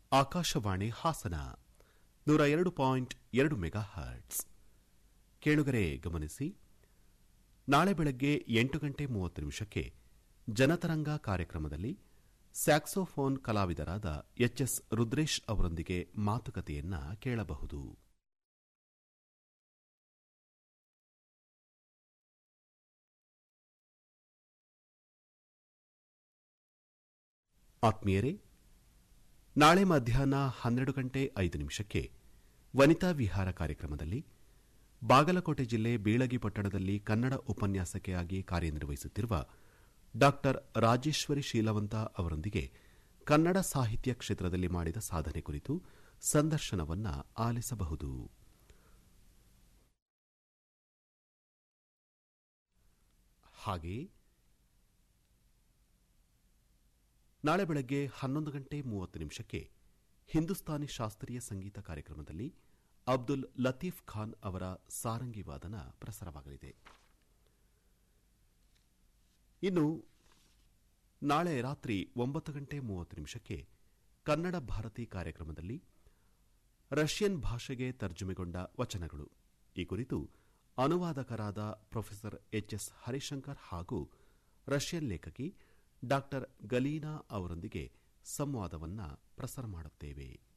ಆಕಾಶವಾಣಿ ಹಾಸನ ನೂರ ಎರಡು ಪಾಯಿಂಟ್ ಎರಡು ಮೆಗಾ ಹರ್ಟ್ಸ್ ಕೇಳುಗರೆ ಗಮನಿಸಿ ನಾಳೆ ಬೆಳಗ್ಗೆ ಎಂಟು ಗಂಟೆ ಮೂವತ್ತು ನಿಮಿಷಕ್ಕೆ ಜನತರಂಗ ಕಾರ್ಯಕ್ರಮದಲ್ಲಿ ಸ್ಯಾಕ್ಸೋಫೋನ್ ಕಲಾವಿದರಾದ ಎಚ್ಎಸ್ ರುದ್ರೇಶ್ ಅವರೊಂದಿಗೆ ಮಾತುಕತೆಯನ್ನ ಕೇಳಬಹುದು ಆತ್ಮೀಯರೇ ನಾಳೆ ಮಧ್ಯಾಹ್ನ ಹನ್ನೆರಡು ಗಂಟೆ ಐದು ನಿಮಿಷಕ್ಕೆ ವನಿತಾ ವಿಹಾರ ಕಾರ್ಯಕ್ರಮದಲ್ಲಿ ಬಾಗಲಕೋಟೆ ಜಿಲ್ಲೆ ಬೀಳಗಿ ಪಟ್ಟಣದಲ್ಲಿ ಕನ್ನಡ ಉಪನ್ಯಾಸಕಿಯಾಗಿ ಕಾರ್ಯನಿರ್ವಹಿಸುತ್ತಿರುವ ಡಾ ರಾಜೇಶ್ವರಿ ಶೀಲವಂತ ಅವರೊಂದಿಗೆ ಕನ್ನಡ ಸಾಹಿತ್ಯ ಕ್ಷೇತ್ರದಲ್ಲಿ ಮಾಡಿದ ಸಾಧನೆ ಕುರಿತು ಸಂದರ್ಶನವನ್ನ ಆಲಿಸಬಹುದು ಹಾಗೆಯೇ ನಾಳೆ ಬೆಳಗ್ಗೆ ಹನ್ನೊಂದು ಗಂಟೆ ಮೂವತ್ತು ನಿಮಿಷಕ್ಕೆ ಹಿಂದೂಸ್ತಾನಿ ಶಾಸ್ತ್ರೀಯ ಸಂಗೀತ ಕಾರ್ಯಕ್ರಮದಲ್ಲಿ ಅಬ್ದುಲ್ ಲತೀಫ್ ಖಾನ್ ಅವರ ಸಾರಂಗಿ ವಾದನ ಪ್ರಸಾರವಾಗಲಿದೆ ಇನ್ನು ನಾಳೆ ರಾತ್ರಿ ಒಂಬತ್ತು ಗಂಟೆ ಮೂವತ್ತು ನಿಮಿಷಕ್ಕೆ ಕನ್ನಡ ಭಾರತಿ ಕಾರ್ಯಕ್ರಮದಲ್ಲಿ ರಷ್ಯನ್ ಭಾಷೆಗೆ ತರ್ಜುಮೆಗೊಂಡ ವಚನಗಳು ಈ ಕುರಿತು ಅನುವಾದಕರಾದ ಪ್ರೊಫೆಸರ್ ಎಚ್ಎಸ್ ಹರಿಶಂಕರ್ ಹಾಗೂ ರಷ್ಯನ್ ಲೇಖಕಿ ಡಾಕ್ಟರ್ ಗಲೀನಾ ಅವರೊಂದಿಗೆ ಸಂವಾದವನ್ನ ಪ್ರಸಾರ ಮಾಡುತ್ತೇವೆ